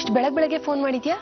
ಇಷ್ಟು ಬೆಳಗ್ ಬೆಳಗ್ಗೆ ಫೋನ್ ಮಾಡಿದ್ಯಾ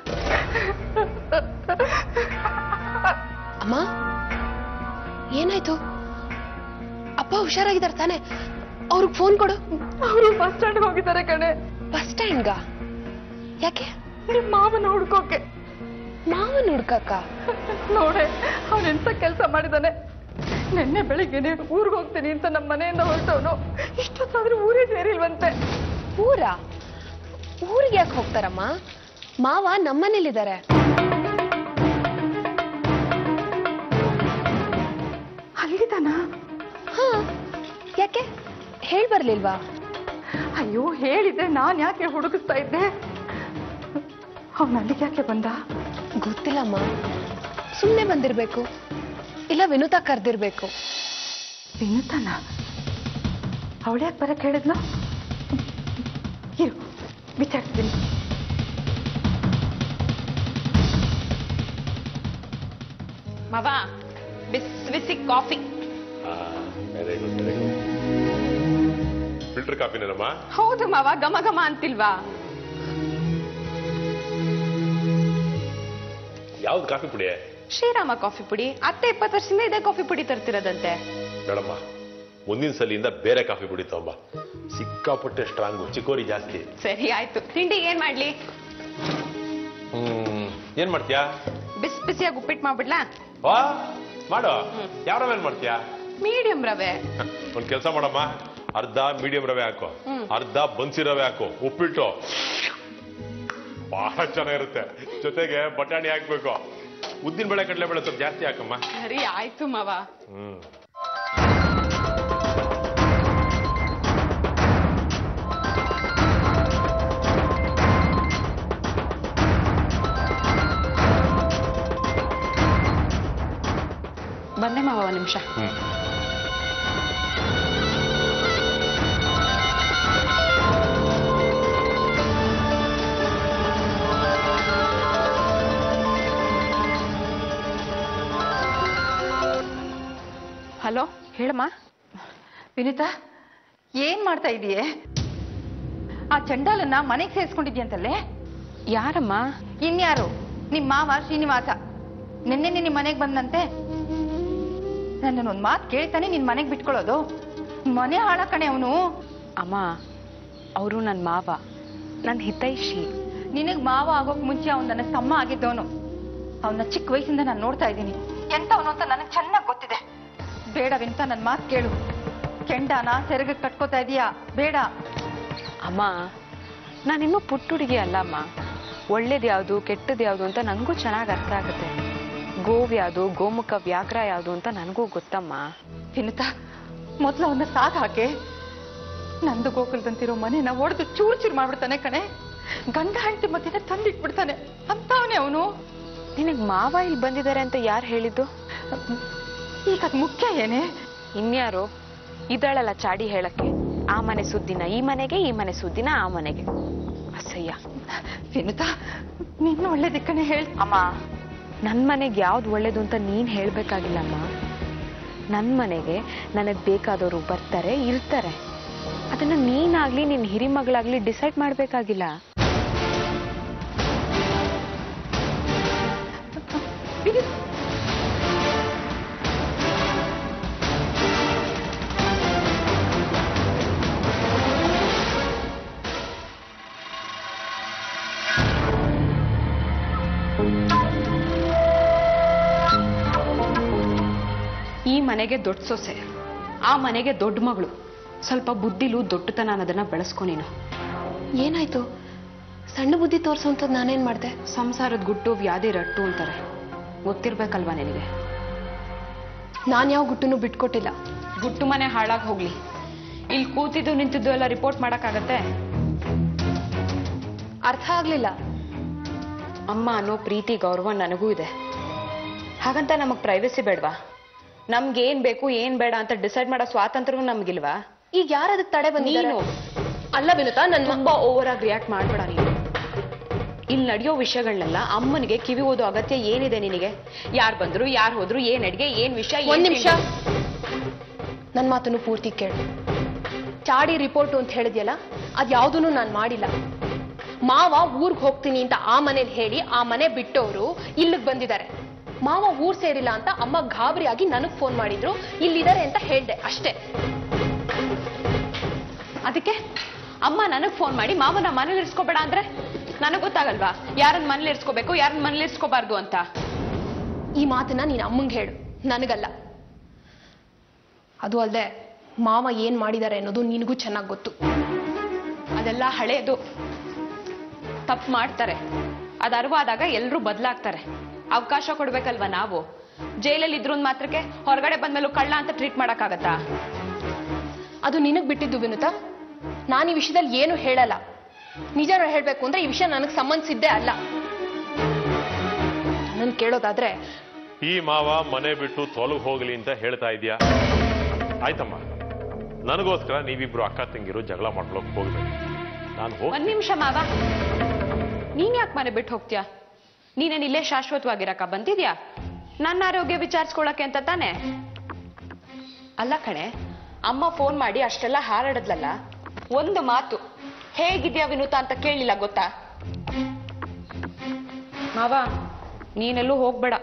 ಅಮ್ಮ ಏನಾಯ್ತು ಅಪ್ಪ ಹುಷಾರಾಗಿದ್ದಾರೆ ತಾನೆ ಅವ್ರಿಗೆ ಫೋನ್ ಕೊಡು ಅವರು ಬಸ್ ಸ್ಟ್ಯಾಂಡ್ ಹೋಗಿದ್ದಾರೆ ಕಣೆ ಬಸ್ ಸ್ಟ್ಯಾಂಡ್ಗ ಯಾಕೆ ನಿಮ್ ಮಾವನ ಹುಡ್ಕೋಕೆ ಮಾವನ್ ಹುಡ್ಕಕ್ಕ ನೋಡೆ ಅವನ್ ಎಂತ ಕೆಲಸ ಮಾಡಿದಾನೆ ನಿನ್ನೆ ಬೆಳಿಗ್ಗೆನೆ ಊರಿಗೆ ಹೋಗ್ತೀನಿ ಅಂತ ನಮ್ಮ ಮನೆಯಿಂದ ಹೊರಟವನು ಇಷ್ಟೊತ್ತಾದ್ರೂ ಊರೇ ಸೇರಿಲ್ವಂತೆ ಊರ ಊರಿಗೆ ಯಾಕೆ ಹೋಗ್ತಾರಮ್ಮ ಮಾವ ನಮ್ಮನೇಲಿದ್ದಾರೆ ಅಲ್ಲಿದಾನ ಹಾ ಯಾಕೆ ಹೇಳ್ ಬರ್ಲಿಲ್ವಾ ಅಯ್ಯೋ ಹೇಳಿದ್ರೆ ನಾನ್ ಯಾಕೆ ಹುಡುಕಿಸ್ತಾ ಇದ್ದೆ ಅವನ ಅಲ್ಲಿಗೆ ಯಾಕೆ ಬಂದ ಗೊತ್ತಿಲ್ಲಮ್ಮ ಸುಮ್ಮನೆ ಬಂದಿರ್ಬೇಕು ಇಲ್ಲ ವಿನುತಾ ಕರ್ದಿರ್ಬೇಕು ವಿನುತನ ಅವಳ್ಯಾಕೆ ಬರಕ್ ಹೇಳಿದ್ನ ಇರು ವಿಚಾರಿಸ್ತೀನಿ ಮವ ಬಿಸ್ ಬಿಸಿ coffee very good very good filter ಕಾಫಿನೇನಮ್ಮ ಹೌದು ಮವ ಘಮ ಘಮ ಅಂತಿಲ್ವಾ ಯಾವ್ದು ಕಾಫಿ ಪುಡಿ ಶ್ರೀರಾಮ ಕಾಫಿ ಪುಡಿ ಅತ್ತೆ ಇಪ್ಪತ್ತು ವರ್ಷದಿಂದ ಇದೇ ಕಾಫಿ ಪುಡಿ ತರ್ತಿರೋದಂತೆ ಬೇಡಮ್ಮ ಮುಂದಿನ ಸಲಿಯಿಂದ ಬೇರೆ ಕಾಫಿ ಪುಡಿ ತಗೊಂಬ ಸಿಕ್ಕಾಪಟ್ಟೆ ಸ್ಟ್ರಾಂಗು ಚಿಕೋರಿ ಜಾಸ್ತಿ ಸರಿ ಆಯ್ತು ತಿಂಡಿ ಏನ್ ಮಾಡ್ಲಿ ಹ್ಮ್ ಏನ್ ಮಾಡ್ತೀಯಾ ಬಿಸ್ ಬಿಸಿಯಾಗಿ ಉಪ್ಪಿಟ್ಟು ಮಾಡ್ಬಿಡ್ಲಾ ವಾ ಮಾಡು ಯಾವ ರವೆ ಮಾಡ್ತೀಯಾ ಮೀಡಿಯಂ ರವೆ ಒಂದ್ ಕೆಲಸ ಮಾಡಮ್ಮ ಅರ್ಧ ಮೀಡಿಯಂ ರವೆ ಹಾಕು ಹ್ಮ್. ಅರ್ಧ ಬನ್ಸಿ ರವೆ ಹಾಕು ಉಪ್ಪಿಟ್ಟು ಬಹಳ ಚೆನ್ನಾಗಿರುತ್ತೆ ಜೊತೆಗೆ ಬಟಾಣಿ ಹಾಕ್ಬೇಕು ಉದ್ದಿನ ಬೇಳೆ ಕಡಲೆ ಬೇಳೆ ಸ್ವಲ್ಪ ಜಾಸ್ತಿ ಹಾಕಮ್ಮ ಸರಿ ಆಯ್ತು ಮವ ಹ್ಮ್ ಬಂದೆ ಮಾವ ಒಂದ್ ನಿಮಿಷ ಹ್ಮ್ ಹಲೋ ಹೇಳಮ್ಮ ವಿನಿತಾ ಏನ್ ಮಾಡ್ತಾ ಇದೀಯೆ ಆ ಚಂಡಾಲನ್ನ ಮನೆಗೆ ಸೇರಿಸ್ಕೊಂಡಿದ್ಯಂತಲ್ಲೇ ಯಾರಮ್ಮ ಇನ್ಯಾರು ನಿಮ್ ಮಾವ ಶ್ರೀನಿವಾಸ ನಿನ್ನೆ ನಿನ್ನ ಮನೆಗೆ ಬಂದಂತೆ ನನ್ನೊಂದ್ ಮಾತು ಕೇಳ್ತಾನೆ ನಿನ್ ಮನೆಗೆ ಬಿಟ್ಕೊಳ್ಳೋದು ಮನೆ ಹಾಳ ಕಣೆ ಅವನು ಅಮ್ಮ ಅವರು ನನ್ನ ಮಾವ ನನ್ನ ಹಿತೈಷಿ ನಿನಗ್ ಮಾವ ಆಗೋಕ್ ಮುಂಚೆ ಅವ್ನು ನನ್ನ ತಮ್ಮ ಆಗಿದ್ದವನು ಅವನ ಚಿಕ್ಕ ವಯಸ್ಸಿಂದ ನಾನು ನೋಡ್ತಾ ಇದ್ದೀನಿ ಎಂತವನು ಅಂತ ನನಗೆ ಚೆನ್ನಾಗಿ ಗೊತ್ತಿದೆ ಬೇಡವೆಂತ ನನ್ನ ಮಾತು ಕೇಳು ಕೆಂಡಾನ ಸೆರಗ ಕಟ್ಕೋತಾ ಇದೀಯಾ ಬೇಡ ಅಮ್ಮ ನಾನಿನ್ನೂ ಪುಟ್ಟ ಹುಡುಗಿ ಅಲ್ಲಮ್ಮ ಒಳ್ಳೇದು ಯಾವುದು ಕೆಟ್ಟದ್ದು ಯಾವುದು ಅಂತ ನನಗೂ ಚೆನ್ನಾಗಿ ಅರ್ಥ ಆಗುತ್ತೆ ಗೋವ್ ಯಾವುದು ಗೋಮುಖ ವ್ಯಾಘ್ರ ಯಾವುದು ಅಂತ ನನಗೂ ಗೊತ್ತಮ್ಮ ವಿನುತಾ ಮೊದ್ಲು ಅವನ್ನ ಸಾಕ್ ಹಾಕೆ ನಂದು ಗೋಕುಲದಂತಿರೋ ಮನೆನ ಒಡೆದು ಚೂರ್ ಚೂರ್ ಮಾಡ್ಬಿಡ್ತಾನೆ ಕಣೆ ಗಂಡ ಹೆಂಡತಿ ಮಧ್ಯೆ ತಂದಿಟ್ಬಿಡ್ತಾನೆ ಅಂತವನೇ ಅವನು ನಿನಗೆ ಮಾವ ಇಲ್ಲಿ ಬಂದಿದ್ದಾರೆ ಅಂತ ಯಾರು ಹೇಳಿದ್ದು ಈಗ ಅದ್ ಮುಖ್ಯ ಏನೇ ಇನ್ಯಾರು ಇದಳಲ್ಲ ಚಾಡಿ ಹೇಳಕ್ಕೆ ಆ ಮನೆ ಸುದ್ದಿನ ಈ ಮನೆಗೆ ಈ ಮನೆ ಸುದ್ದಿನ ಆ ಮನೆಗೆ ಅಸಹ್ಯ ವಿನುತಾ ನಿನ್ನ ಒಳ್ಳೆ ದಿಕ್ಕನೆ ಹೇಳ್ ಅಮ್ಮ ನನ್ನ ಮನೆಗೆ ಯಾವ್ದು ಒಳ್ಳೇದು ಅಂತ ನೀನ್ ಹೇಳ್ಬೇಕಾಗಿಲ್ಲಮ್ಮ ನನ್ನ ಮನೆಗೆ ನನಗೆ ಬೇಕಾದವರು ಬರ್ತಾರೆ ಇರ್ತಾರೆ ಅದನ್ನ ನೀನಾಗ್ಲಿ ನಿನ್ನ ಹಿರಿಮಗಳಾಗ್ಲಿ ಡಿಸೈಡ್ ಮಾಡ್ಬೇಕಾಗಿಲ್ಲ ವಿನು- ಈ ಮನೆಗೆ ದೊಡ್ಡ ಸೊಸೆ ಆ ಮನೆಗೆ ದೊಡ್ಡ ಮಗಳು ಸ್ವಲ್ಪ ಬುದ್ಧಿಲು ದೊಡ್ಡತನ ಅನ್ನೋದನ್ನ ಬೆಳೆಸ್ಕೊ ನೀನು ಏನಾಯ್ತು ಸಣ್ಣ ಬುದ್ಧಿ ತೋರ್ಸೋಂಥದ್ದು ನಾನೇನ್ ಮಾಡ್ದೆ ಸಂಸಾರದ ಗುಟ್ಟು ವ್ಯಾಧಿ ರಟ್ಟು ಅಂತಾರೆ ಗೊತ್ತಿರ್ಬೇಕಲ್ವಾ ನಿನಗೆ ನಾನ್ ಯಾವ ಗುಟ್ಟನ್ನು ಬಿಟ್ಕೊಟ್ಟಿಲ್ಲ ಗುಟ್ಟು ಮನೆ ಹಾಳಾಗಿ ಹೋಗ್ಲಿ ಇಲ್ಲಿ ಕೂತಿದ್ದು ನಿಂತಿದ್ದು ಎಲ್ಲ ರಿಪೋರ್ಟ್ ಮಾಡಕ್ಕಾಗತ್ತೆ ಅರ್ಥ ಆಗ್ಲಿಲ್ಲ ಅಮ್ಮ ಅನ್ನೋ ಪ್ರೀತಿ ಗೌರವ ನನಗೂ ಇದೆ ಹಾಗಂತ ನಮಗ್ ಪ್ರೈವಸಿ ಬೇಡವಾ ನಮ್ಗೆ ಏನ್ ಬೇಕು ಏನ್ ಬೇಡ ಅಂತ ಡಿಸೈಡ್ ಮಾಡೋ ಸ್ವಾತಂತ್ರ್ಯ ನಮ್ಗಿಲ್ವಾ ಈಗ ಯಾರು ಅದಕ್ಕೆ ತಡೆ ಬಂದಿದ್ದಾರೆ ನೀನು. ಅಲ್ಲ ವಿನುತಾ ನನ್ನ ತುಂಬಾ ಓವರ್ ಆಗಿ ರಿಯಾಕ್ಟ್ ಮಾಡ್ಬೇಡ ನೀನು ಇಲ್ಲಿ ನಡೆಯೋ ವಿಷಯಗಳನ್ನೆಲ್ಲ ಅಮ್ಮನಿಗೆ ಕಿವಿ ಓದೋ ಅಗತ್ಯ ಏನಿದೆ ನಿನಗೆ ಯಾರು ಬಂದ್ರು ಯಾರು ಹೋದ್ರು ಏನ್ ಅಡ್ಗೆ ಏನ್ ವಿಷಯ ಏನ್ ಒಂದ್ ನಿಮಿಷ ತಿಂಡಿ? ನನ್ನ ಮಾತನ್ನು ಪೂರ್ತಿ ಕೇಳು ಚಾಡಿ ರಿಪೋರ್ಟು ಅಂತ ಹೇಳಿದ್ಯಲ್ಲ ಅದ್ ಯಾವುದೂ ನಾನು ಮಾಡಿಲ್ಲ ಮಾವ ಊರ್ಗ್ ಹೋಗ್ತೀನಿ ಅಂತ ಆ ಮನೇಲಿ ಹೇಳಿ ಆ ಮನೆ ಬಿಟ್ಟವರು ಇಲ್ಲಿಗೆ ಬಂದಿದ್ದಾರೆ ಮಾವ ಊರ್ ಸೇರಿಲ್ಲ ಅಂತ ಅಮ್ಮ ಗಾಬರಿಯಾಗಿ ನನಗ್ ಫೋನ್ ಮಾಡಿದ್ರು ಇಲ್ಲಿದ್ದಾರೆ ಅಂತ ಹೇಳ್ದೆ ಅಷ್ಟೇ ಅದಕ್ಕೆ ಅಮ್ಮ ನನಗ್ ಫೋನ್ ಮಾಡಿ ಮಾವನ ಮನೇಲಿ ಇರ್ಸ್ಕೋಬೇಡ ಅಂದ್ರೆ ನನಗ್ ಗೊತ್ತಾಗಲ್ವಾ ಯಾರನ್ನ ಮನೇಲಿ ಇರ್ಸ್ಕೋಬೇಕು ಯಾರನ್ನ ಮನೇಲಿ ಇರ್ಸ್ಕೋಬಾರ್ದು ಅಂತ ಈ ಮಾತನ್ನ ನೀನ್ ಅಮ್ಮಂಗ್ ಹೇಳು ನನಗಲ್ಲ ಅದು ಅಲ್ಲದೆ ಮಾವ ಏನ್ ಮಾಡಿದ್ದಾರೆ ಅನ್ನೋದು ನಿನಗೂ ಚೆನ್ನಾಗಿ ಗೊತ್ತು ಅದೆಲ್ಲ ಹಳೇದು ತಪ್ಪು ಮಾಡ್ತಾರೆ ಅದು ಅರಿವಾದಾಗ ಎಲ್ಲರೂ ಬದಲಾಗ್ತಾರೆ ಅವಕಾಶ ಕೊಡ್ಬೇಕಲ್ವಾ ನಾವು ಜೈಲಲ್ಲಿ ಇದ್ರು ಅಂದ್ ಮಾತ್ರಕ್ಕೆ ಹೊರಗಡೆ ಬಂದ್ಮೇಲೂ ಕಳ್ಳ ಅಂತ ಟ್ರೀಟ್ ಮಾಡಕ್ಕಾಗತ್ತಾ ಅದು ನಿನಗ್ ಬಿಟ್ಟಿದ್ದು ವಿನುತಾ ನಾನು ಈ ವಿಷಯದಲ್ಲಿ ಏನು ಹೇಳಲ್ಲ ನಿಜ ಹೇಳ್ಬೇಕು ಅಂದ್ರೆ ಈ ವಿಷಯ ನನಗೆ ಸಂಬಂಧಿಸಿದ್ದೇ ಅಲ್ಲ ನನ್ನ ಕೇಳೋದಾದ್ರೆ ಈ ಮಾವ ಮನೆ ಬಿಟ್ಟು ತೊಲಗ್ ಹೋಗ್ಲಿ ಅಂತ ಹೇಳ್ತಾ ಇದೀಯಾ ಆಯ್ತಮ್ಮ ನನಗೋಸ್ಕರ ನೀವಿಬ್ರು ಅಕ್ಕ ತಂಗಿರು ಜಗಳ ಮಾಡ್ಕೊಳಕ್ ಹೋಗ್ಬೇಕು ನಾನು ಹೋಗ್ ಒಂದ್ ನಿಮಿಷ ಮಾವ ನೀನ್ ಯಾಕೆ ಮನೆ ಬಿಟ್ಟು ಹೋಗ್ತೀಯಾ ನೀನೇನ್ ಇಲ್ಲೇ ಶಾಶ್ವತವಾಗಿರಕ ಬಂದಿದ್ಯಾ ನನ್ನ ಆರೋಗ್ಯ ವಿಚಾರಿಸ್ಕೊಳಕ್ಕೆ ಅಂತ ತಾನೆ ಅಲ್ಲ ಕಣೆ ಅಮ್ಮ ಫೋನ್ ಮಾಡಿ ಅಷ್ಟೆಲ್ಲ ಹಾರಾಡದ್ಲಲ್ಲ ಒಂದು ಮಾತು ಹೇಗಿದ್ಯಾ ವಿನುತಾ ಅಂತ ಕೇಳಿಲ್ಲ ಗೊತ್ತಾ ಮಾವ ನೀನೆಲ್ಲೂ ಹೋಗ್ಬೇಡ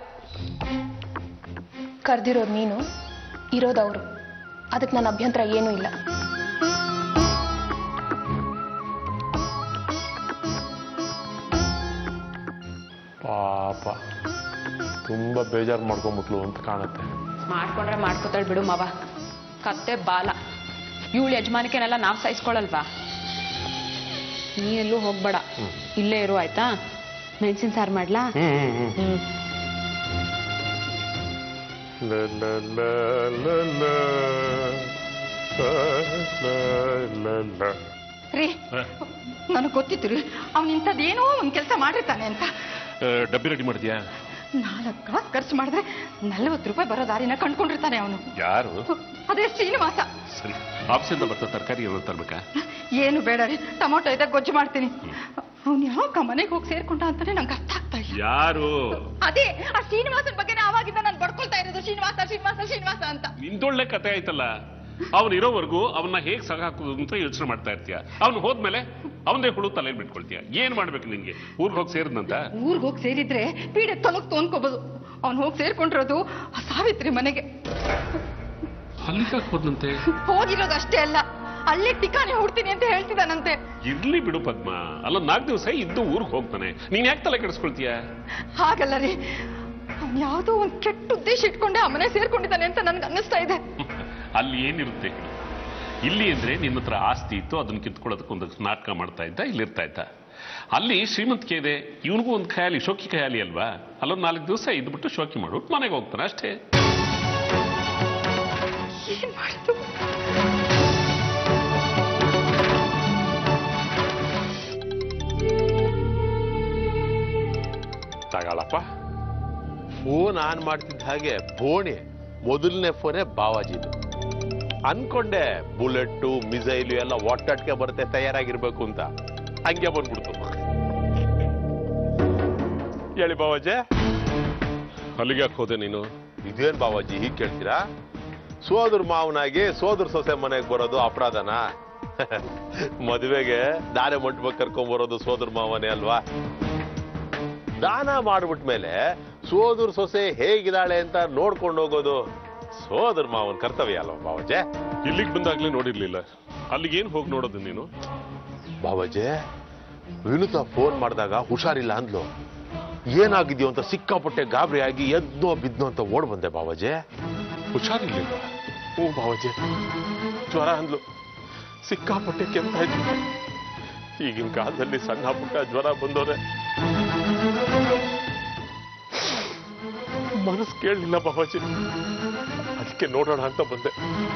ಕರ್ದಿರೋದು ನೀನು ಇರೋದವರು ಅದಕ್ಕೆ ನನ್ನ ಅಭ್ಯಂತರ ಏನೂ ಇಲ್ಲ ಪಾಪ ತುಂಬಾ ಬೇಜಾರು ಮಾಡ್ಕೊಂಬಿಟ್ಲು ಅಂತ ಕಾಣುತ್ತೆ ಮಾಡ್ಕೊಂಡ್ರೆ ಮಾಡ್ಕೋತಾಳ್ ಬಿಡು ಮಾವ ಕತ್ತೆ ಬಾಲ ಇವಳು ಯಜಮಾನಿಕೆನೆಲ್ಲ ನಾವ್ ಸಹಿಸ್ಕೊಳಲ್ವಾ ನೀನೆಲ್ಲೂ ಹೋಗ್ಬೇಡ ಇಲ್ಲೇ ಇರು ಆಯ್ತಾ ಮೆಣಸಿನ ಸಾರು ಮಾಡ್ಲಾ ಹ್ಮ್ ಲ, ಲ, ಲ, ಲ, ಲ. ಲ, ಲ, ಲ. ರೀ ನನಗೆ ಗೊತ್ತಿತ್ತು ರೀ ಅವ್ನು ಇಂಥದ್ದೇನೋ ಒಂದು ಕೆಲಸ ಮಾಡಿರ್ತಾನೆ ಅಂತ ಆ, ಡಬ್ಬಿ ರೆಡಿ ಮಾಡಿದ್ಯಾ ನಾಲ್ಕು ಕಾಸು ಖರ್ಚು ಮಾಡಿದ್ರೆ ನಲ್ವತ್ತು ರೂಪಾಯಿ ಬರೋ ದಾರಿನ ಕಂಡ್ಕೊಂಡಿರ್ತಾನೆ ಅವನು ಯಾರು ಅದೇ ಶ್ರೀನಿವಾಸ ಸರಿ ಆಫೀಸಿಂದ ಬರ್ತಾ ತರಕಾರಿ ಏನೋ ತರ್ಬೇಕಾ ಏನು ಬೇಡ ರೀ ಟೊಮೊಟೊ ಇದೆ ಗೊಜ್ಜು ಮಾಡ್ತೀನಿ ಅವ್ನು ಯಾಕ ಮನೆಗೆ ಹೋಗಿ ಸೇರ್ಕೊಂಡ ಅಂತಾನೆ ನಂಗೆ ಅರ್ಥ ಆಗ್ತಾ ಇಲ್ಲ ಯಾರು ಅದೇ ಆ ಶ್ರೀನಿವಾಸನ ಬಗ್ಗೆ ಆವಾಗಿಂದ ನಾನು ಬಡ್ಕೊಳ್ತಾ ಇರೋದು ಶ್ರೀನಿವಾಸ ಶ್ರೀನಿವಾಸ ಶ್ರೀನಿವಾಸ ಅಂತ ನಿಂದೊಳ್ಳೆ ಕತೆ ಆಯ್ತಲ್ಲ ಅವನು ಇರೋವರೆಗೂ ಅವನ್ನ ಹೇಗ್ ಸಹ ಹಾಕುದು ಅಂತ ಯೋಚನೆ ಮಾಡ್ತಾ ಇರ್ತೀಯ ಅವನು ಹೋದ್ಮೇಲೆ ಅವನದೇ ಹುಳು ತಲೆಯಲ್ಲಿ ಬಿಟ್ಕೊಳ್ತೀಯ ಏನ್ ಮಾಡ್ಬೇಕು ನಿಂಗೆ ಊರ್ಗ್ ಹೋಗಿ ಸೇರಿದ್ನಂತ ಊರಿಗೆ ಹೋಗಿ ಸೇರಿದ್ರೆ ಪೀಡೆ ತೊಲಗ್ತು ಅನ್ಕೋಬಹುದು ಅವ್ನು ಹೋಗಿ ಸೇರ್ಕೊಂಡಿರೋದು ಆ ಸಾವಿತ್ರಿ ಮನೆಗೆ ಅಲ್ಲಿಗೆ ಹೋದ್ನಂತೆ ಹೋಗಿರೋದು ಅಷ್ಟೇ ಅಲ್ಲ ಅಲ್ಲೇ ಟಿಕಾನೆ ಹುಡ್ತೀನಿ ಅಂತ ಹೇಳ್ತಿದ್ದಾನಂತೆ ಇರ್ಲಿ ಬಿಡು ಪದ್ಮ ಅಲ್ಲ ನಾಲ್ಕು ದಿವಸ ಇದ್ದು ಊರ್ಗ್ ಹೋಗ್ತಾನೆ ನೀನ್ ಯಾಕೆ ತಲೆ ಕೆಡಿಸ್ಕೊಳ್ತೀಯ ಹಾಗಲ್ಲ ರೀ ಅವ್ನು ಯಾವುದೋ ಒಂದು ಕೆಟ್ಟ ಉದ್ದೇಶ ಇಟ್ಕೊಂಡೆ ಆ ಮನೆ ಸೇರ್ಕೊಂಡಿದ್ದಾನೆ ಅಂತ ನನ್ಗೆ ಅನ್ನಿಸ್ತಾ ಇದೆ ಅಲ್ಲಿ ಏನಿರುತ್ತೆ ಹೇಳು? ಇಲ್ಲಿ ಅಂದ್ರೆ ನಿನ್ನ ಹತ್ರ ಆಸ್ತಿ ಇತ್ತು ಅದನ್ನ ಕಿತ್ಕೊಳ್ಳೋದಕ್ಕೆ ಒಂದು ನಾಟಕ ಮಾಡ್ತಾ ಇದ್ದ ಇಲ್ಲಿರ್ತಾ ಇದ್ದ ಅಲ್ಲಿ ಶ್ರೀಮಂತಿಕೆ ಇದೆ ಇವನಿಗೂ ಒಂದು ಖಯಾಲಿ ಶೋಕಿ ಖಯಾಲಿ ಅಲ್ವಾ ಅಲ್ಲೊಂದು ನಾಲ್ಕು ದಿವಸ ಇದ್ಬಿಟ್ಟು ಶೋಕಿ ಮಾಡ್ಬಿಟ್ಟು ಮನೆಗೆ ಹೋಗ್ತಾನೆ ಅಷ್ಟೇ ಏನ್ ಮಾಡುದು ತಗೊಳಪ್ಪ ಫೋನ್ ಆನ್ ಮಾಡ್ತಿದ್ದ ಹಾಗೆ ಬೋಣಿ ಮೊದಲನೇ ಫೋನೇ ಬಾವಾಜಿದು ಅನ್ಕೊಂಡೆ ಬುಲೆಟ್ಟು ಮಿಸೈಲು ಎಲ್ಲ ಒಟ್ಟಟ್ಕೆ ಬರುತ್ತೆ ತಯಾರಾಗಿರ್ಬೇಕು ಅಂತ ಹಂಗೆ ಬಂದ್ಬಿಡ್ತು ಹೇಳಿ ಬಾವಾಜಿ ಅಲ್ಲಿಗೆ ಯಾಕೆ ಹೋದೆ ನೀನು ಇದೇನ್ ಬಾವಾಜಿ ಹೀಗ್ ಕೇಳ್ತೀರಾ ಸೋದರ ಮಾವನಾಗಿ ಸೋದರ ಸೊಸೆ ಮನೆಗೆ ಬರೋದು ಅಪರಾಧನ ಮದುವೆಗೆ ದಾರೆ ಮಂಟಪಕ್ಕೆ ಕರ್ಕೊಂಡ್ ಬರೋದು ಸೋದರ ಮಾವನೇ ಅಲ್ವಾ ದಾನ ಮಾಡ್ಬಿಟ್ಮೇಲೆ ಸೋದರ ಸೊಸೆ ಹೇಗಿದ್ದಾಳೆ ಅಂತ ನೋಡ್ಕೊಂಡು ಹೋಗೋದು ಸೋದರ ಮಾವನ್ ಕರ್ತವ್ಯ ಅಲ್ವಾ ಬಾವಾಜಿ ಇಲ್ಲಿಗೆ ಬಂದಾಗ್ಲೇ ನೋಡಿರ್ಲಿಲ್ಲ ಅಲ್ಲಿಗೆ ಏನ್ ಹೋಗಿ ನೋಡೋದು ನೀನು ಬಾವಾಜಿ ವಿನುತಾ ಫೋನ್ ಮಾಡಿದಾಗ ಹುಷಾರಿಲ್ಲ ಅಂದ್ಲು ಏನಾಗಿದ್ಯೋ ಅಂತ ಸಿಕ್ಕಾಪಟ್ಟೆ ಗಾಬರಿ ಆಗಿ ಎದ್ನೋ ಬಿದ್ನೋ ಅಂತ ಓಡ್ ಬಂದೆ ಬಾವಾಜಿ ಹುಷಾರಿರ್ಲಿಲ್ಲ ಹ್ಞೂ ಬಾವಾಜಿ ಜ್ವರ ಅಂದ್ಲು ಸಿಕ್ಕಾಪಟ್ಟೆ ಕೆಮ್ತಾ ಇದ್ಲು ಈಗಿನ ಕಾಲದಲ್ಲಿ ಸಣ್ಣ ಪುಟ್ಟ ಜ್ವರ ಬಂದವ್ರೆ ಮನಸ್ಸು ಕೇಳಲಿಲ್ಲ ಬಾವಾಜಿ ಅದಕ್ಕೆ ನೋಡೋಣ ಅಂತ ಬಂದೆ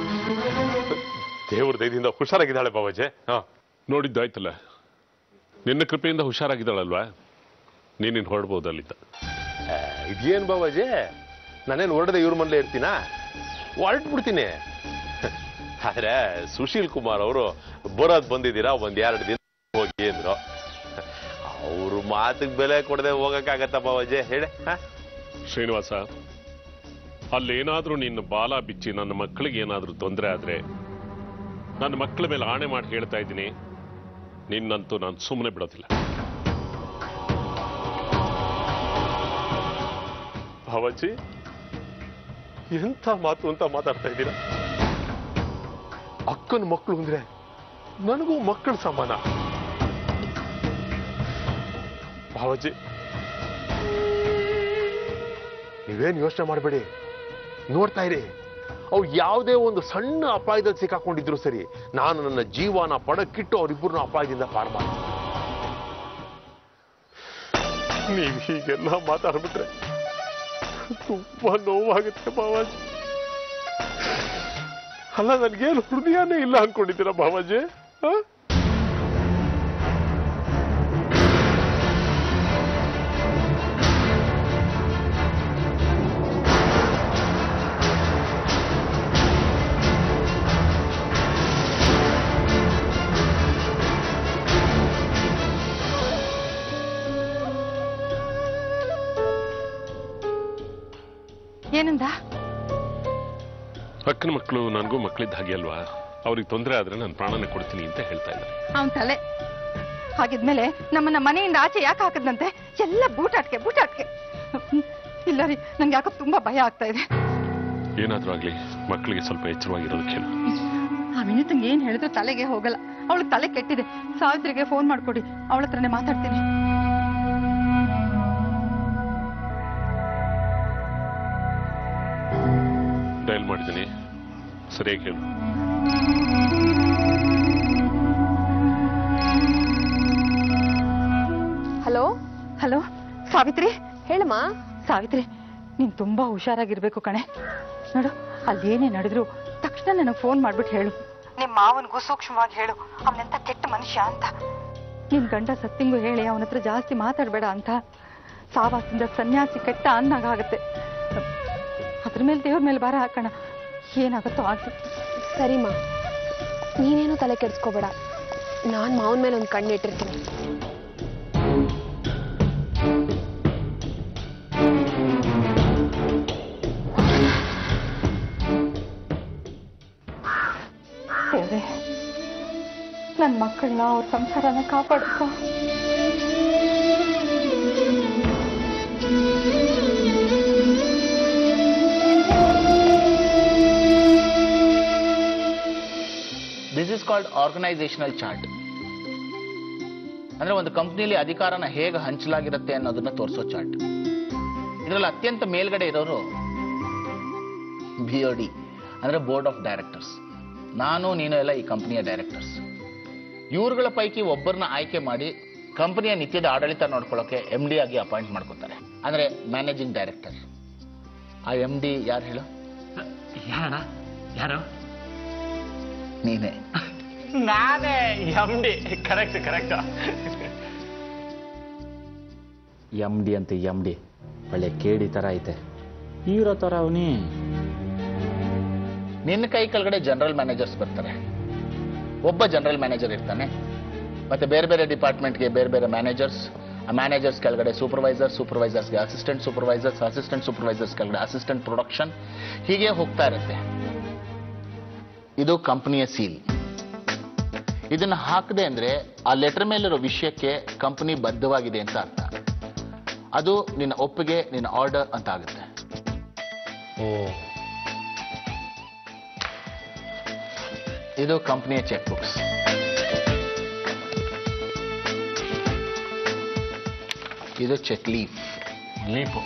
ದೇವ್ರ ದಯದಿಂದ ಹುಷಾರಾಗಿದ್ದಾಳೆ ಬಾವಾಜಿ ಹಾ ನೋಡಿದ್ದಾಯ್ತಲ್ಲ ನಿನ್ನ ಕೃಪೆಯಿಂದ ಹುಷಾರಾಗಿದ್ದಾಳಲ್ವಾ ನೀನಿನ್ ಹೊರಡ್ಬೋದು ಅಲ್ಲಿದ್ದ ಆ, ಇದೇನ್ ಬಾಬಾಜಿ ನಾನೇನು ಹೊರಡದೆ ಇವ್ರ ಮನೇಲೆ ಇರ್ತೀನಾ ಹೊರಟು ಬಿಡ್ತೀನಿ ಆದ್ರೆ ಸುಶೀಲ್ ಕುಮಾರ್ ಅವರು ಬರೋದ್ ಬಂದಿದ್ದೀರಾ ಒಂದ್ ಎರಡು ದಿನ ಹೋಗಿ ಅಂದ್ರು ಅವ್ರ ಮಾತಿಗೆ ಬೆಲೆ ಕೊಡದೆ ಹೋಗಕ್ಕಾಗತ್ತ ಬಾಬಾಜಿ ಹೇಳಿ ಹಾ? ಶ್ರೀನಿವಾಸ ಅಲ್ಲೇನಾದ್ರೂ ನಿನ್ನ ಬಾಲ ಬಿಚ್ಚಿ ನನ್ನ ಮಕ್ಕಳಿಗೆ ಏನಾದ್ರೂ ತೊಂದರೆ ಆದ್ರೆ ನನ್ನ ಮಕ್ಕಳ ಮೇಲೆ ಆಣೆ ಮಾಡಿ ಹೇಳ್ತಾ ಇದ್ದೀನಿ ನಿನ್ನಂತೂ ನಾನು ಸುಮ್ಮನೆ ಬಿಡೋದಿಲ್ಲ ಭಾವಜಿ ಎಂಥ ಮಾತು ಅಂತ ಮಾತಾಡ್ತಾ ಇದ್ದೀರಾ ಅಕ್ಕನ ಮಕ್ಕಳು ಅಂದ್ರೆ ನನಗೂ ಮಕ್ಕಳ ಸಮಾನ ಭಾವಜಿ ನೀವೇನ್ ಯೋಚನೆ ಮಾಡಬೇಡಿ ನೋಡ್ತಾ ಇರಿ ಅವು ಯಾವುದೇ ಒಂದು ಸಣ್ಣ ಅಪಾಯದಲ್ಲಿ ಸಿಕ್ಕಾಕೊಂಡಿದ್ರು ಸರಿ ನಾನು ನನ್ನ ಜೀವನ ಪಣಕ್ಕಿಟ್ಟು ಅವರಿಬ್ಬರನ್ನ ಅಪಾಯದಿಂದ ಪಾರು ಮಾಡ್ತೀನಿ ನೀವು ಹೀಗೆಲ್ಲ ಮಾತಾಡ್ಬಿಟ್ರೆ ತುಂಬಾ ನೋವಾಗುತ್ತೆ ಬಾವಾಜಿ ಅಲ್ಲ ನನ್ಗೇನು ಹೃದಯನೇ ಇಲ್ಲ ಅನ್ಕೊಂಡಿದ್ದೀರಾ ಬಾವಾಜಿ ಆ? ಏನಂದ ಅಕ್ಕನ ಮಕ್ಕಳು ನನಗೂ ಮಕ್ಕಳಿದ್ದ ಹಾಗೆ ಅಲ್ವಾ ಅವ್ರಿಗೆ ತೊಂದರೆ ಆದ್ರೆ ನಾನು ಪ್ರಾಣನೇ ಕೊಡ್ತೀನಿ ಅಂತ ಹೇಳ್ತಾ ಇದ್ದಾರೆ ಅವನ್ ತಲೆ ಹಾಗಿದ್ಮೇಲೆ ನಮ್ಮನ್ನ ಮನೆಯಿಂದ ಆಚೆ ಯಾಕೆ ಹಾಕದ್ನಂತೆ ಎಲ್ಲ ಬೂಟಾಟ್ಕೆ ಬೂಟಾಟ್ಕೆ ಇಲ್ಲ ರೀ ನಂಗೆ ಯಾಕೋ ತುಂಬಾ ಭಯ ಆಗ್ತಾ ಇದೆ ಏನಾದ್ರೂ ಆಗ್ಲಿ ಮಕ್ಕಳಿಗೆ ಸ್ವಲ್ಪ ಎಚ್ಚರವಾಗಿರೋದಕ್ಕೆ ಹೇಳು ಆ ವಿನೀತಂಗೆ ಏನ್ ಹೇಳಿದ್ರು ತಲೆಗೆ ಹೋಗಲ್ಲ ಅವಳು ತಲೆ ಕೆಟ್ಟಿದೆ ಸಾವಿತ್ರಿಗೆ ಫೋನ್ ಮಾಡ್ಕೊಡಿ ಅವಳ ಹತ್ರನೇ ಮಾತಾಡ್ತೀನಿ ಡಯಲ್ ಮಾಡಿದ್ದೀನಿ ಸರಿಯಾಗಿ ಹೇಳು ಹಲೋ ಹಲೋ ಸಾವಿತ್ರಿ ಹೇಳಮ್ಮ ಸಾವಿತ್ರಿ ನೀನ್ ತುಂಬಾ ಹುಷಾರಾಗಿರ್ಬೇಕು ಕಣೆ ನೋಡು ಅಲ್ಲಿ ಏನೇ ನಡೆದ್ರು ತಕ್ಷಣ ನನಗೆ ಫೋನ್ ಮಾಡ್ಬಿಟ್ಟು ಹೇಳು ನಿಮ್ಮ ಮಾವನ್ಗೂ ಸೂಕ್ಷ್ಮವಾಗಿ ಹೇಳು ಅವನೆಂತ ಕೆಟ್ಟ ಮನುಷ್ಯ ಅಂತ ನಿನ್ ಗಂಡ ಸತ್ತಿಂಗು ಹೇಳಿ ಅವನ ಹತ್ರ ಜಾಸ್ತಿ ಮಾತಾಡ್ಬೇಡ ಅಂತ ಸಾವಾಸದಿಂದ ಸನ್ಯಾಸಿ ಕೆಟ್ಟ ಅಂದಾಗತ್ತೆ ಅದ್ರ ಮೇಲೆ ದೇವ್ರ ಮೇಲೆ ಭಾರ ಹಾಕೋಣ ಏನಾಗುತ್ತೋ ಆಗ್ಲಿ ಸರಿಮಾ ನೀನೇನು ತಲೆ ಕೆಡಿಸ್ಕೋಬೇಡ ನಾನ್ ಮಾವನ ಮೇಲೆ ಒಂದು ಕಣ್ಣು ಇಟ್ಟಿರ್ತೀನಿ ದೇವ್ರೆ ನನ್ನ ಮಕ್ಕಳನ್ನ ಅವ್ರ ಸಂಸಾರನ ಕಾಪಾಡಪ್ಪ this is called organisational chart ಅಂದ್ರೆ ಒಂದು ಕಂಪ್ನಿಲಿ ಅಧಿಕಾರನ ಹೇಗೆ ಹಂಚಲಾಗಿರುತ್ತೆ ಅನ್ನೋದನ್ನ ತೋರಿಸೋ ಚಾರ್ಟ್ ಇದರಲ್ಲಿ ಅತ್ಯಂತ ಮೇಲ್ಗಡೆ ಇರೋರು ಬಿ ಒ ಡಿ ಅಂದ್ರೆ ಬೋರ್ಡ್ ಆಫ್ ಡೈರೆಕ್ಟರ್ಸ್ ನಾನು ನೀನು ಎಲ್ಲ ಈ ಕಂಪನಿಯ ಡೈರೆಕ್ಟರ್ಸ್ ಇವ್ರುಗಳ ಪೈಕಿ ಒಬ್ಬರನ್ನ ಆಯ್ಕೆ ಮಾಡಿ ಕಂಪನಿಯ ನಿತ್ಯದ ಆಡಳಿತ ನೋಡ್ಕೊಳ್ಳೋಕೆ ಎಂ ಡಿ ಆಗಿ ಅಪಾಯಿಂಟ್ ಮಾಡ್ಕೋತಾರೆ ಅಂದ್ರೆ ಮ್ಯಾನೇಜಿಂಗ್ ಡೈರೆಕ್ಟರ್ ಆ ಎಂ ಡಿ ಯಾರು ಹೇಳು ಯಾರಣ್ಣ ಯಾರು ನೀನೇ ನಾನೇ M D correct correct M D ಅಂತ ಎಮ್ ಡಿ ಒಳ್ಳೆ ಕೇಡಿ ಥರ ಐತೆ ಹೀರೋ ಥರ ಅವನಿ ನಿನ್ನ ಕೈ ಕೆಳಗಡೆ ಜನರಲ್ ಮ್ಯಾನೇಜರ್ಸ್ ಬರ್ತಾರೆ ಒಬ್ಬ ಜನರಲ್ ಮ್ಯಾನೇಜರ್ ಇರ್ತಾನೆ ಮತ್ತೆ ಬೇರೆ ಬೇರೆ ಡಿಪಾರ್ಟ್ಮೆಂಟ್ಗೆ ಬೇರೆ ಬೇರೆ ಮ್ಯಾನೇಜರ್ಸ್ ಆ ಮ್ಯಾನೇಜರ್ಸ್ ಕೆಳಗಡೆ ಸೂಪರ್ವೈಸರ್ ಸೂಪರ್ವೈಸರ್ಸ್ಗೆ ಅಸಿಸ್ಟೆಂಟ್ ಸೂಪರ್ವೈಸರ್ಸ್ ಅಸಿಸ್ಟೆಂಟ್ ಸೂಪರ್ವೈಸರ್ಸ್ ಕೆಳಗಡೆ ಅಸಿಸ್ಟೆಂಟ್ ಪ್ರೊಡಕ್ಷನ್ ಹೀಗೆ ಹೋಗ್ತಾ ಇರುತ್ತೆ ಇದು ಕಂಪನಿಯ ಸೀಲ್ ಇದನ್ನ ಹಾಕದೆ ಅಂದ್ರೆ ಆ ಲೆಟರ್ ಮೇಲಿರೋ ವಿಷಯಕ್ಕೆ ಕಂಪನಿ ಬದ್ಧವಾಗಿದೆ ಅಂತ ಅರ್ಥ ಅದು ನಿನ್ನ ಒಪ್ಪಿಗೆ ನಿನ್ನ ಆರ್ಡರ್ ಅಂತ ಆಗುತ್ತೆ ಓ ಇದು ಕಂಪನಿಯ ಚೆಕ್ ಬುಕ್ಸ್ ಇದು ಚೆಕ್ ಲೀಫ್ ಲೀಪು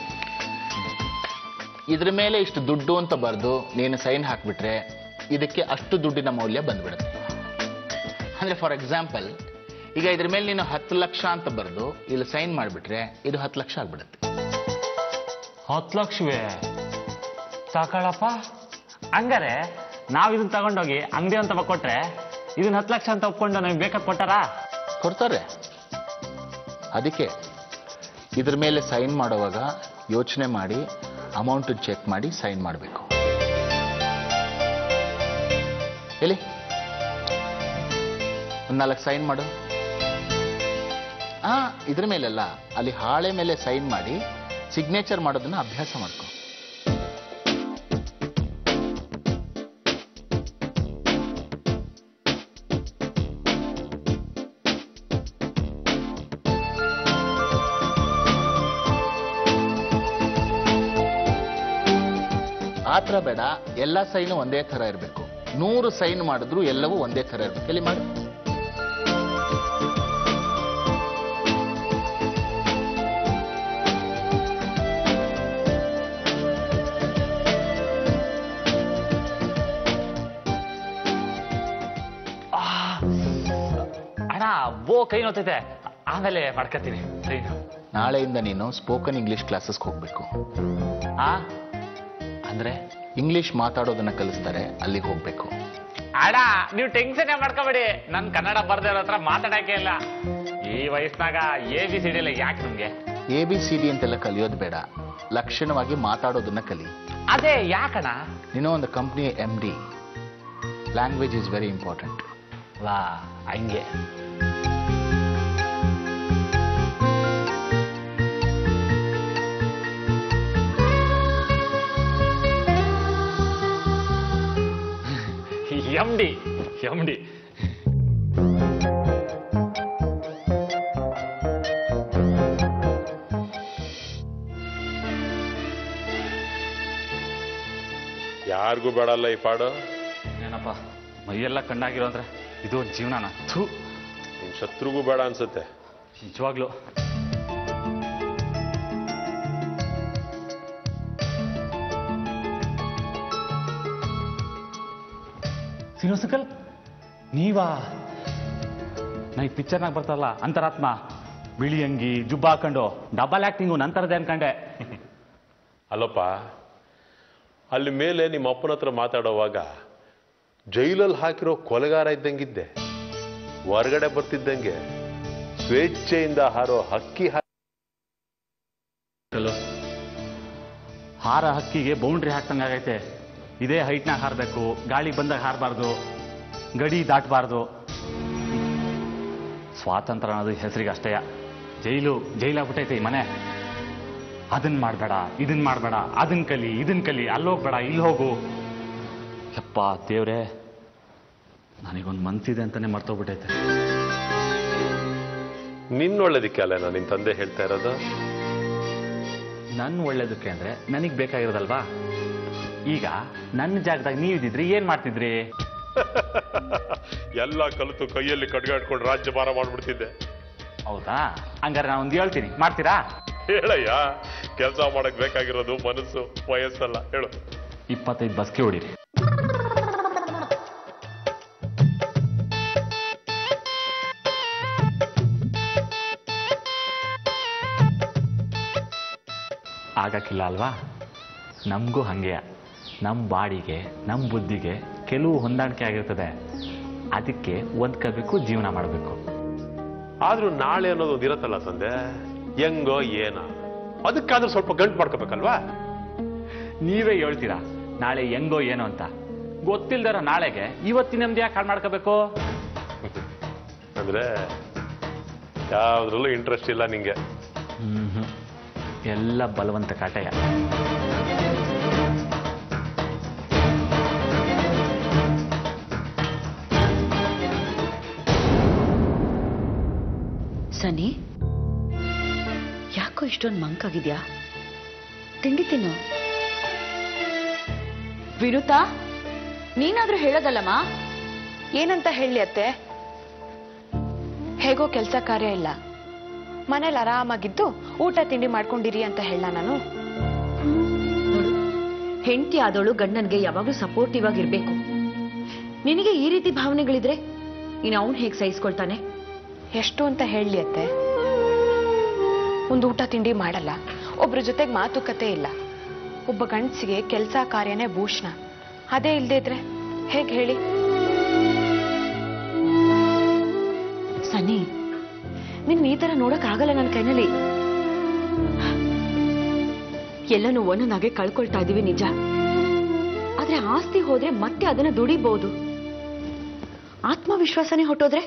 ಇದ್ರ ಮೇಲೆ ಇಷ್ಟು ದುಡ್ಡು ಅಂತ ಬರೆದು ನೀನು ಸೈನ್ ಹಾಕ್ಬಿಟ್ರೆ ಇದಕ್ಕೆ ಅಷ್ಟು ದುಡ್ಡಿನ ಮೌಲ್ಯ ಬಂದ್ಬಿಡುತ್ತೆ ಅಂದ್ರೆ ಫಾರ್ ಎಕ್ಸಾಂಪಲ್ ಈಗ ಇದ್ರ ಮೇಲೆ ನೀನು ಹತ್ತು ಲಕ್ಷ ಅಂತ ಬರೆದು ಇಲ್ಲಿ ಸೈನ್ ಮಾಡಿಬಿಟ್ರೆ ಇದು ಹತ್ತು ಲಕ್ಷ ಆಗ್ಬಿಡುತ್ತೆ ಹತ್ತು ಲಕ್ಷವೇ ಸಾಕಳಪ್ಪ ಹಂಗಾರೆ ನಾವ್ ಇದನ್ನ ತಗೊಂಡೋಗಿ ಅಂಗಡಿ ಅಂತ ಕೊಟ್ರೆ ಇದನ್ನ ಹತ್ತು ಲಕ್ಷ ಅಂತ ಒಪ್ಕೊಂಡು ನಮಗೆ ಬೇಕಾದ್ ಕೊಟ್ಟಾರಾ ಕೊಡ್ತಾರೆ ಅದಕ್ಕೆ ಇದ್ರ ಮೇಲೆ ಸೈನ್ ಮಾಡುವಾಗ ಯೋಚನೆ ಮಾಡಿ ಅಮೌಂಟ್ ಚೆಕ್ ಮಾಡಿ ಸೈನ್ ಮಾಡಬೇಕು ಎಲ್ಲಿ ಒಂದ್ ನಾಲ್ಕು ಸೈನ್ ಮಾಡು ಆ ಇದ್ರ ಮೇಲೆಲ್ಲ ಅಲ್ಲಿ ಹಾಳೆ ಮೇಲೆ ಸೈನ್ ಮಾಡಿ ಸಿಗ್ನೇಚರ್ ಮಾಡೋದನ್ನ ಅಭ್ಯಾಸ ಮಾಡ್ಕೊ ಆತರ ಬೇಡ ಎಲ್ಲ ಸೈನು ಒಂದೇ ತರ ಇರಬೇಕು ನೂರು ಸೈನ್ ಮಾಡಿದ್ರು ಎಲ್ಲವೂ ಒಂದೇ ತರ ಇರಬೇಕು ಎಲ್ಲಿ ಮಾಡಿ ಅಣ್ಣ ಬೋ ಕೈ ನೋತೈತೆ ಆಮೇಲೆ ಮಾಡ್ಕತೀನಿ ಸೈನು ನಾಳೆಯಿಂದ ನೀನು ಸ್ಪೋಕನ್ ಇಂಗ್ಲಿಷ್ ಕ್ಲಾಸಸ್ಗೆ ಹೋಗ್ಬೇಕು ಆ ಅಂದ್ರೆ ಇಂಗ್ಲಿಷ್ ಮಾತಾಡೋದನ್ನ ಕಲಿಸ್ತಾರೆ ಅಲ್ಲಿಗೆ ಹೋಗ್ಬೇಕು ಅಣ್ಣ ನೀವು ಟೆನ್ಷನ್ ಮಾಡ್ಕೋಬೇಡಿ ನನ್ ಕನ್ನಡ ಬರ್ದೇ ಇರೋ ಹತ್ರ ಮಾತಾಡಕ್ಕೆ ಇಲ್ಲ ಈ ವಯಸ್ಸಿನಾಗ ಎ ಬಿ ಸಿ ಡಿ ಎಲ್ಲ ಯಾಕೆ ನಮ್ಗೆ ಎ ಬಿ ಸಿ ಡಿ ಅಂತೆಲ್ಲ ಕಲಿಯೋದು ಬೇಡ ಲಕ್ಷಣವಾಗಿ ಮಾತಾಡೋದನ್ನ ಕಲಿ ಅದೇ ಯಾಕಣ್ಣ ನೀನು ಒಂದು company M D language is very important ವಾ ಹಂಗೆ ಎಂ ಡಿ ಎಂ ಡಿ ಯಾರಿಗೂ ಬೇಡಲ್ಲ ಈ ಪಾಡು ಏನಪ್ಪ ಮೈಯೆಲ್ಲ ಕಣ್ಣಾಗಿರೋ ಅಂದ್ರೆ ಇದು ಒಂದು ಜೀವನನ ಥೂ ನಿಮ್ ಶತ್ರುಗೂ ಬೇಡ ಅನ್ಸುತ್ತೆ ನಿಜವಾಗ್ಲು ಸಿನೋಸಕಲ್ ನೀವಾ ನಾ ಈ ಪಿಕ್ಚರ್ನಾಗ ಬರ್ತಾರಲ್ಲ ಅಂತರಾತ್ಮ ಬಿಳಿ ಅಂಗಿ ಜುಬ್ಬ ಹಾಕೊಂಡು ಡಬಲ್ ಆಕ್ಟಿಂಗು ನಂತರದೇ ಅನ್ಕಂಡೆ ಅಲ್ಲಪ್ಪ ಅಲ್ಲಿ ಮೇಲೆ ನಿಮ್ಮ ಅಪ್ಪನ ಹತ್ರ ಮಾತಾಡೋವಾಗ ಜೈಲಲ್ಲಿ ಹಾಕಿರೋ ಕೊಲೆಗಾರ ಇದ್ದಂಗಿದ್ದೆ ಹೊರಗಡೆ ಬರ್ತಿದ್ದಂಗೆ ಸ್ವೇಚ್ಛೆಯಿಂದ ಹಾರೋ ಹಕ್ಕಿ ಹಾ- ಹಲೋ ಹಾರ ಹಕ್ಕಿಗೆ ಬೌಂಡ್ರಿ ಹಾಕ್ದಂಗಾಗೈತೆ ಇದೇ ಹೈಟ್ನಾಗ ಹಾರಬೇಕು ಗಾಳಿ ಬಂದಾಗ ಹಾರಬಾರ್ದು ಗಡಿ ದಾಟಬಾರ್ದು ಸ್ವಾತಂತ್ರ್ಯ ಅನ್ನೋದು ಹೆಸರಿಗೆ ಅಷ್ಟೇಯ ಜೈಲು ಜೈಲಾಗ್ಬಿಟ್ಟೈತೆ ಈ ಮನೆ ಅದನ್ನ ಮಾಡಬೇಡ ಇದನ್ನ ಮಾಡಬೇಡ ಅದನ್ನ ಕಲಿ ಇದನ್ನ ಕಲಿ ಅಲ್ಲಿ ಹೋಗ್ಬೇಡ ಇಲ್ಲಿ ಹೋಗು ಯಪ್ಪ ದೇವ್ರೆ ನನಗೊಂದು ಮನ್ಸಿದೆ ಅಂತಾನೆ ಮರ್ತೋಗ್ಬಿಟ್ಟೈತೆ ನಿನ್ನೊಳ್ಳೇದಕ್ಕೆ ಅಲ್ಲ ನಾನು ನಿನ್ ತಂದೆ ಹೇಳ್ತಾ ಇರೋದು ನನ್ನ ಒಳ್ಳೇದಕ್ಕೆ ಅಂದ್ರೆ ನನಗೆ ಬೇಕಾಗಿರೋದಲ್ವಾ ಈಗ ನನ್ನ ಜಾಗದಾಗ ನೀವಿದ್ದಿದ್ರಿ ಏನ್ ಮಾಡ್ತಿದ್ರಿ ಎಲ್ಲ ಕಲಿತು ಕೈಯಲ್ಲಿ ಕಡ್ಗಾಡ್ಕೊಂಡು ರಾಜ್ಯಭಾರ ಮಾಡ್ಬಿಡ್ತಿದ್ದೆ ಹೌದಾ ಹಂಗಾರೆ ನಾನು ಒಂದು ಹೇಳ್ತೀನಿ ಮಾಡ್ತೀರಾ ಹೇಳಯ್ಯ ಕೆಲಸ ಮಾಡಕ್ ಬೇಕಾಗಿರೋದು ಮನಸ್ಸು ವಯಸ್ಸಲ್ಲ ಹೇಳು ಇಪ್ಪತ್ತೈದು ಬಸ್ಗೆ ಹೊಡೀರಿ ಆಗಕ್ಕಿಲ್ಲ ಅಲ್ವಾ ನಮಗೂ ಹಂಗೆಯ ನಮ್ಮ ಬಾಡಿಗೆ ನಮ್ಮ ಬುದ್ಧಿಗೆ ಕೆಲವು ಹೊಂದಾಣಿಕೆ ಆಗಿರ್ತದೆ ಅದಕ್ಕೆ ಹೊಂದ್ಕೋಬೇಕು ಜೀವನ ಮಾಡಬೇಕು ಆದ್ರೂ ನಾಳೆ ಅನ್ನೋದು ಒಂದು ಇರತ್ತಲ್ಲ ತಂದೆ ಹೆಂಗೋ ಏನ ಅದಕ್ಕಾದ್ರೂ ಸ್ವಲ್ಪ ಗಂಟು ಮಾಡ್ಕೋಬೇಕಲ್ವಾ ನೀವೇ ಹೇಳ್ತೀರಾ ನಾಳೆ ಹೆಂಗೋ ಏನೋ ಅಂತ ಗೊತ್ತಿಲ್ದಿರೋ ನಾಳೆಗೆ ಇವತ್ತಿನ ನೆಮ್ಮದಿ ಯಾಕೆ ಹಾಳು ಮಾಡ್ಕೋಬೇಕು ಅಂದ್ರೆ ಯಾವ್ದ್ರಲ್ಲೂ ಇಂಟ್ರೆಸ್ಟ್ ಇಲ್ಲ ನಿಂಗೆ ಹ್ಮ್ ಎಲ್ಲ ಬಲವಂತ ಕಾಟಯ ಸನಿ ಯಾಕೋ ಇಷ್ಟೊಂದು ಮಂಕಾಗಿದ್ಯಾ ತಿಂಡಿ ತಿನ್ನು ವಿನುತಾ ನೀನಾದ್ರೂ ಹೇಳೋದಲ್ಲಮ್ಮ ಏನಂತ ಹೇಳಿ ಅತ್ತೆ ಹೇಗೋ ಕೆಲಸ ಕಾರ್ಯ ಇಲ್ಲ ಮನೇಲಿ ಆರಾಮಾಗಿದ್ದು ಊಟ ತಿಂಡಿ ಮಾಡ್ಕೊಂಡಿರಿ ಅಂತ ಹೇಳ ನಾನು ನೋಡು ಹೆಂಡತಿ ಆದವಳು ಗಂಡನ್ಗೆ ಯಾವಾಗ್ಲೂ ಸಪೋರ್ಟಿವ್ ಆಗಿರ್ಬೇಕು ನಿನಗೆ ಈ ರೀತಿ ಭಾವನೆಗಳಿದ್ರೆ ನೀನು ಅವನ್ ಹೇಗೆ ಸಹಿಸ್ಕೊಳ್ತಾನೆ ಎಷ್ಟು ಅಂತ ಹೇಳಿ ಅತ್ತೆ ಒಂದು ಊಟ ತಿಂಡಿ ಮಾಡಲ್ಲ ಒಬ್ರ ಜೊತೆಗೆ ಮಾತುಕತೆ ಇಲ್ಲ ಒಬ್ಬ ಗಂಡಸಿಗೆ ಕೆಲಸ ಕಾರ್ಯನೇ ಭೂಷಣ ಅದೇ ಇಲ್ದೇ ಇದ್ರೆ ಹೇಗೆ ಹೇಳಿ ಸನ್ನಿ ನಿನ್ ಈ ತರ ನೋಡಕ್ ಆಗಲ್ಲ ನನ್ನ ಕೈನಲ್ಲಿ ಎಲ್ಲನೂ ಒಂದೊಂದಾಗೆ ಕಳ್ಕೊಳ್ತಾ ಇದೀವಿ ನಿಜ ಆದ್ರೆ ಆಸ್ತಿ ಹೋದ್ರೆ ಮತ್ತೆ ಅದನ್ನ ದುಡಿಬಹುದು ಆತ್ಮವಿಶ್ವಾಸನೇ ಹೊಟ್ಟೋದ್ರೆ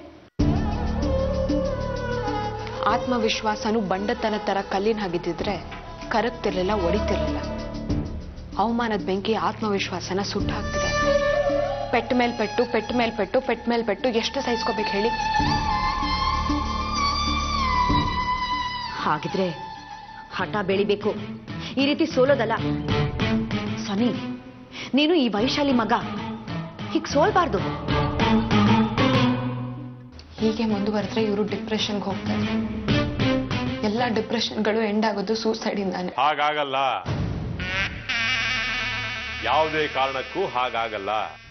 ಆತ್ಮವಿಶ್ವಾಸನು ಬಂಡತನ ತರ ಕಲ್ಲಿನ ಹಾಗಿದ್ದಿದ್ರೆ ಕರಗ್ತಿರ್ಲಿಲ್ಲ ಒಡಿತಿರ್ಲಿಲ್ಲ ಅವಮಾನದ ಬೆಂಕಿ ಆತ್ಮವಿಶ್ವಾಸನ ಸುಟ್ಟು ಹಾಕ್ತಿದೆ ಪೆಟ್ಟ ಮೇಲ್ ಪೆಟ್ಟು ಪೆಟ್ಟ ಮೇಲ್ ಪೆಟ್ಟು ಪೆಟ್ಟ ಮೇಲ್ ಪೆಟ್ಟು ಎಷ್ಟು ಸಹಿಸ್ಕೋಬೇಕು ಹೇಳಿ ಹಾಗಿದ್ರೆ ಹಠ ಬೆಳಿಬೇಕು ಈ ರೀತಿ ಸೋಲೋದಲ್ಲ ಸನಿ ನೀನು ಈ ವೈಶಾಲಿ ಮಗ ಹೀಗ್ ಸೋಲ್ಬಾರ್ದು ಹೀಗೆ ಮುಂದುವರೆದ್ರೆ ಇವರು ಡಿಪ್ರೆಷನ್ಗೆ ಹೋಗ್ತಾರೆ ಎಲ್ಲ ಡಿಪ್ರೆಷನ್ಗಳು ಎಂಡ್ ಆಗೋದು ಸೂಸೈಡ್ ಇಂದಾನೆ ಹಾಗಾಗಲ್ಲ ಯಾವುದೇ ಕಾರಣಕ್ಕೂ ಹಾಗಾಗಲ್ಲ